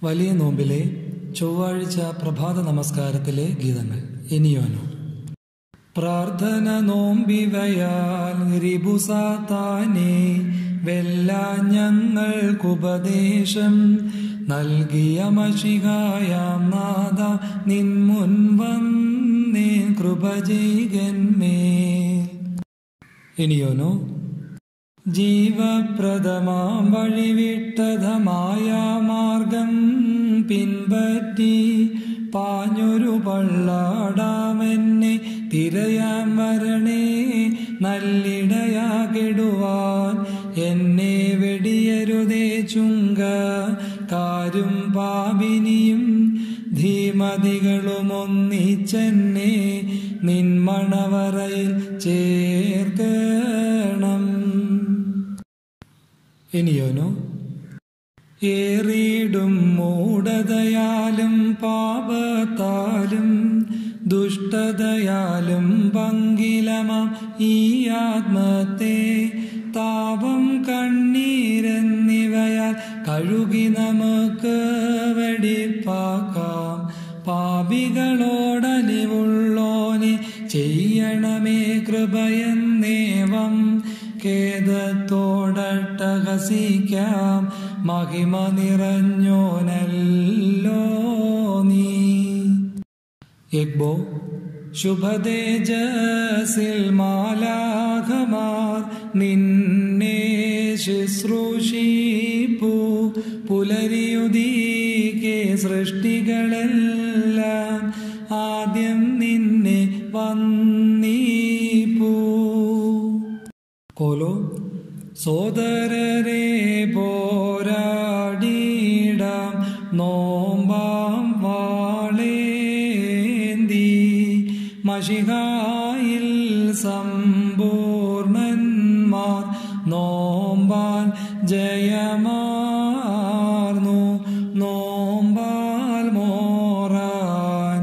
വലിയ നോമ്പിലെ ചൊവ്വാഴ്ച പ്രഭാത നമസ്കാരത്തിലെ ഗീതങ്ങൾ ഇനിയോനോ പ്രാർത്ഥന നോമ്പിവയാൽ റിബുസാത്താനെ വെല്ലാ ഞങ്ങൾക്കുപദേശം നൽകിയ മഷികായാം നാഥ നിൻ മുൻ വന്നേ കൃപ ചെയ്കന്മേൽ ഇനിയോനോ ജീവപ്രദമാം വഴിവിട്ടതമായ മാർഗം പിൻപറ്റി പാഞ്ഞൊരു പള്ളാടാമെന്നെ തിരയാൻ വരണേ നല്ലിടയാകിടുവാൻ എന്നെ വെടിയരുതേ ചുങ്ക കാരും പാപിനിയും ധീമതികളും ഒന്നിച്ചെന്നെ നിൻമണവറയിൽ ചേർക്കണം ഇനിയോനോ ഏറിയിടും മൂടതയാലും പാപത്താലും ദുഷ്ടതയാലും പങ്കിലമാം ഈ ആത്മത്തെ താപം കണ്ണീരെന്നിവയാൽ കഴുകി നമുക്ക് വെടിപ്പാക്കാം പാപികളോടലിവുള്ളോനെ ചെയ്യണമേ കൃപയെന്നേവം ഖേദത്തോടട്ടഹസിക്കാം മഹിമ നിറഞ്ഞോനല്ലോ നീ എഗ്ബോ ശുഭതേജസിൽ മാലാഖമാർ നിന്നെ ശുശ്രൂഷിപ്പു പുലരിയുദീകെ സൃഷ്ടികളെല്ലാം ആദ്യം നിന്നെ വന്നീപ്പൂ കോലോ സോദരരെ പോരാടിടാം നോമ്പാം വാളേന്തി മഷികായിൽ സമ്പൂർണന്മാർ നോമ്പാൽ ജയമാർന്നു നോമ്പാൽ മോറാൻ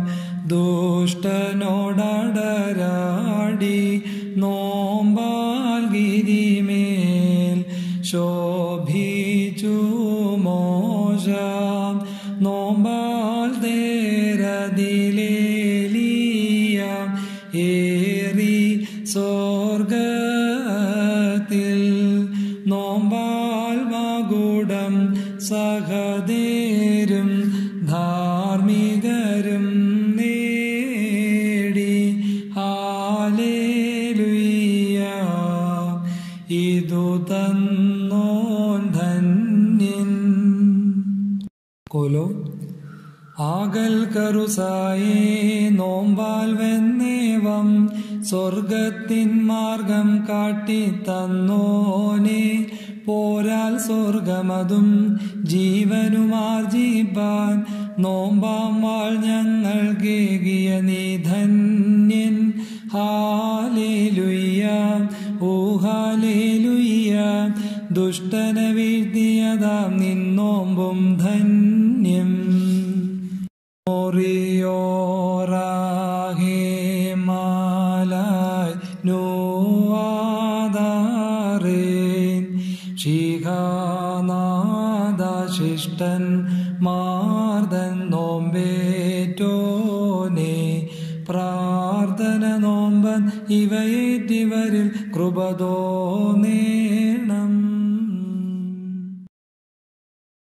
ദുഷ്ടനോടടരാടി നോമ്പാൽ ഗിരിമേൽ ശോഭിച്ചു മോശാം നോമ്പാൽ തേരതിലേലിയാം ഏറി സ്വർഗത്തിൽ നോമ്പാൽ മകുടം സഹദേരും ധാർമ്മികരും നേടി ഹാലേലുയ്യ ഇതു തന്നോൻ ധന്യൻ കോലോ ആകൽ കറുസായേ നോമ്പാൽ വെന്നേവം സ്വർഗത്തിൻ മാർഗം കാട്ടി തന്നോനെ പോരാൽ സ്വർഗമതും ജീവനുമാർജിപ്പാൻ നോമ്പാം വാൾ ഞങ്ങൾ കേകിയ നീ ധന്യൻ ഹാലേലുയ്യ ഓ ഹാലേലുയ്യ ദുഷ്ടന വീഴ്ത്തിയതാം നിന്നോമ്പും ധന്യം മോറിയോറാഹേ മാലായ് നോവാദാറേൻ ശിഖാനാദശിഷ്ടൻ മാർദൻ നോമ്പേറ്റോനെ പ്രാർത്ഥന നോമ്പൻ ഇവയേറ്റിവരിൽ കൃപതോനേ